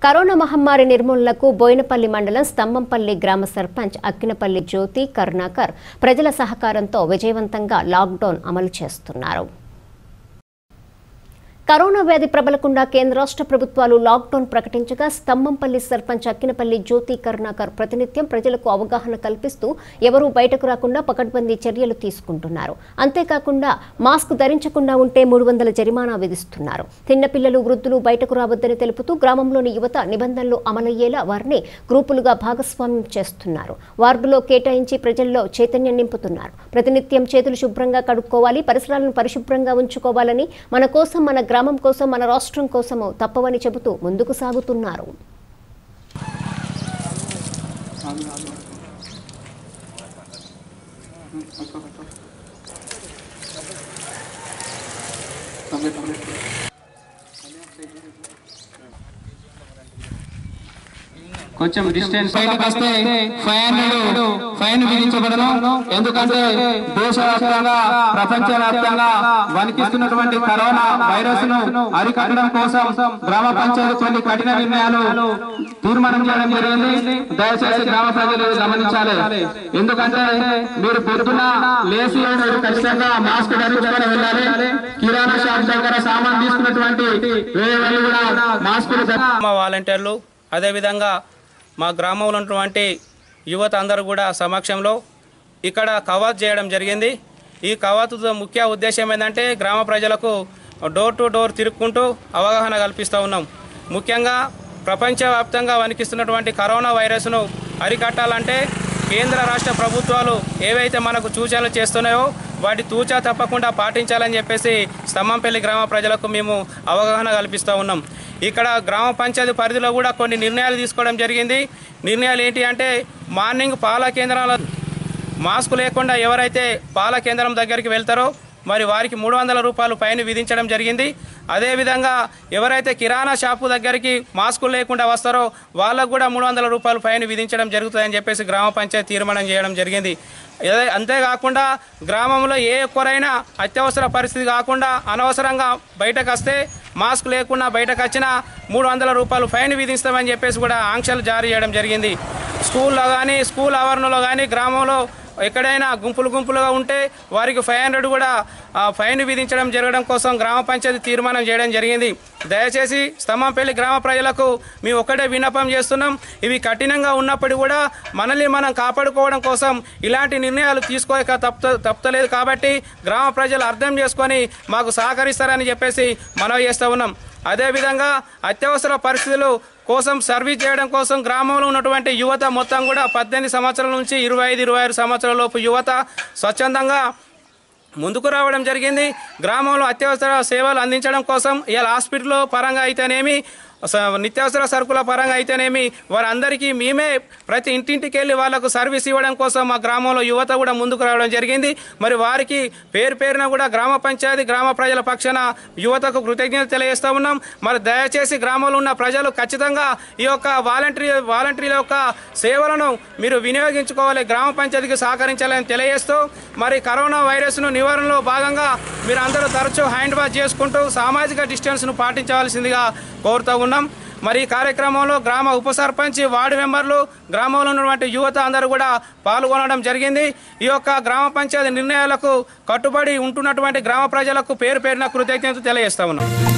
corona మహమ్మారి నిర్మూలనకు బోయినపల్లి మండలం స్తంభంపల్లి గ్రామ సర్పంచ్ అక్కినపల్లి జ్యోతి కరుణాకర్ ప్రజల సహకారంతో విజయవంతంగా లాక్డౌన్ అమలు చేస్తున్నారు కరోనా వ్యాధి ప్రబలకుండా కేంద్ర రాష్ట్ర ప్రభుత్వాలు లాక్డౌన్ ప్రకటించగా స్తంభంపల్లి సర్పంచ్ అక్కినపల్లి జ్యోతి కరుణాకర్ ప్రతినిత్యం ప్రజలకు అవగాహన కల్పిస్తూ ఎవరూ బయటకు రాకుండా పకడ్బందీ చర్యలు తీసుకుంటున్నారు అంతేకాకుండా మాస్క్ ధరించకుండా ఉంటే మూడు వందల జరిమానా విధిస్తున్నారు చిన్నపిల్లలు వృద్ధులు బయటకు రావద్దని తెలుపుతూ గ్రామంలోని యువత నిబంధనలు అమలయ్యేలా వారిని గ్రూపులుగా భాగస్వామ్యం చేస్తున్నారు వార్డులో కేటాయించి ప్రజల్లో చైతన్యం నింపుతున్నారు ప్రతినిత్యం చేతులు శుభ్రంగా కడుక్కోవాలి పరిసరాలను పరిశుభ్రంగా ఉంచుకోవాలని మన కోసం మన గ్రామం కోసం మన రాష్ట్రం కోసము తప్పవని చెబుతూ ముందుకు సాగుతున్నారు కొంచెం డిస్టెన్స్ బయటకు వస్తే ఫైన్ ఫైన్ విధించబడను ఎందుకంటే దేశవ్యాప్తంగా ప్రపంచవ్యాప్తంగా వణికిస్తున్నటువంటి కరోనా వైరస్ ను అరికట్టడం కోసం గ్రామ పంచాయతీ కొన్ని కఠిన నిర్ణయాలు తీర్మానం చేయడం జరిగింది దయచేసి గ్రామ ప్రజలు గమనించాలి ఎందుకంటే మీరు పొద్దున లేచి మీరు ఖచ్చితంగా మాస్క్ ధరించుకొని వెళ్ళాలి కిరాణా షాప్ దగ్గర సామాన్ తీసుకున్నటువంటి వేరే వాళ్ళు కూడా మాస్కులు ధ- మా వాలంటీర్లు అదేవిధంగా మా గ్రామంలో ఉన్నటువంటి యువత అందరూ కూడా సమక్షంలో ఇక్కడ కవాత్ చేయడం జరిగింది ఈ కవాతు ముఖ్య ఉద్దేశం ఏంటంటే గ్రామ ప్రజలకు డోర్ టు డోర్ తిరుక్కుంటూ అవగాహన కల్పిస్తూ ఉన్నాం ముఖ్యంగా ప్రపంచవ్యాప్తంగా వణికిస్తున్నటువంటి కరోనా వైరస్ను అరికట్టాలంటే కేంద్ర రాష్ట్ర ప్రభుత్వాలు ఏవైతే మనకు సూచనలు చేస్తున్నాయో వాటి తూచా తప్పకుండా పాటించాలని చెప్పేసి స్తంభంపల్లి గ్రామ ప్రజలకు మేము అవగాహన కల్పిస్తూ ఉన్నాం ఇక్కడ గ్రామ పంచాయతీ పరిధిలో కూడా కొన్ని నిర్ణయాలు తీసుకోవడం జరిగింది నిర్ణయాలు ఏంటి అంటే మార్నింగ్ పాల కేంద్రాల మాస్క్ లేకుండా ఎవరైతే పాల కేంద్రం దగ్గరికి వెళ్తారో మరి వారికి మూడు వందల రూపాయలు ఫైన్ విధించడం జరిగింది అదేవిధంగా ఎవరైతే కిరాణా షాపు దగ్గరికి మాస్కులు లేకుండా వస్తారో వాళ్ళకు కూడా మూడు వందల రూపాయలు ఫైన్ విధించడం జరుగుతుందని చెప్పేసి గ్రామ పంచాయతీ తీర్మానం చేయడం జరిగింది అదే- అంతేకాకుండా గ్రామంలో ఏ ఒక్కరైనా అత్యవసర పరిస్థితి కాకుండా అనవసరంగా బయటకు వస్తే మాస్క్ లేకుండా బయటకు వచ్చినా మూడు వందల రూపాయలు ఫైన్ విధిస్తామని చెప్పేసి కూడా ఆంక్షలు జారీ చేయడం జరిగింది స్కూల్లో కానీ స్కూల్ ఆవరణలో కానీ గ్రామంలో ఎక్కడైనా గుంపులు గుంపులుగా ఉంటే వారికి ఫైవ్ హండ్రెడ్ కూడా ఆ, ఫైన్ విధించడం జరగడం కోసం గ్రామ పంచాయతీ తీర్మానం చేయడం జరిగింది దయచేసి స్తంభంపల్లి గ్రామ ప్రజలకు మేము ఒక్కటే విన్నపం చేస్తున్నాం ఇవి కఠినంగా ఉన్నప్పటికీ కూడా మనల్ని మనం కాపాడుకోవడం కోసం ఇలాంటి నిర్ణయాలు తీసుకోక తప్ప తప్పలేదు కాబట్టి గ్రామ ప్రజలు అర్థం చేసుకొని మాకు సహకరిస్తారని చెప్పేసి మనవి చేస్తూ ఉన్నాం అదేవిధంగా అత్యవసర పరిస్థితులు కోసం సర్వీస్ చేయడం కోసం గ్రామంలో ఉన్నటువంటి యువత మొత్తం కూడా పద్దెనిమిది సంవత్సరాల నుంచి ఇరవై ఐదు ఇరవై ఆరు సంవత్సరాల లోపు యువత స్వచ్ఛందంగా ముందుకు రావడం జరిగింది గ్రామంలో అత్యవసర సేవలు అందించడం కోసం ఇవాళ హాస్పిటల్ పరంగా అయితేనేమి స- నిత్యావసర సరుకుల పరంగా అయితేనేమి వారందరికీ మేమే ప్రతి ఇంటింటికి వెళ్ళి వాళ్ళకు సర్వీస్ ఇవ్వడం కోసం మా గ్రామంలో యువత కూడా ముందుకు రావడం జరిగింది మరి వారికి పేరు పేరున కూడా గ్రామ పంచాయతీ గ్రామ ప్రజల పక్షాన యువతకు కృతజ్ఞత తెలియజేస్తా ఉన్నాం మరి దయచేసి గ్రామంలో ఉన్న ప్రజలు ఖచ్చితంగా ఈ యొక్క వాలంటరీ వాలంటీర్ల యొక్క సేవలను మీరు వినియోగించుకోవాలి గ్రామ పంచాయతీకి సహకరించాలని తెలియజేస్తూ మరి కరోనా వైరస్ను నివారణలో భాగంగా మీరు అందరూ తరచూ హ్యాండ్ వాష్ చేసుకుంటూ సామాజిక డిస్టెన్స్ను పాటించవలసిందిగా కోరుతూ ఉన్నాం మరి ఈ కార్యక్రమంలో గ్రామ ఉప సర్పంచ్ వార్డు మెంబర్లు గ్రామంలో ఉన్నటువంటి యువత అందరూ కూడా పాల్గొనడం జరిగింది ఈ యొక్క గ్రామ పంచాయతీ నిర్ణయాలకు కట్టుబడి ఉంటున్నటువంటి గ్రామ ప్రజలకు పేరు పేరున కృతజ్ఞత తెలియజేస్తా ఉన్నాం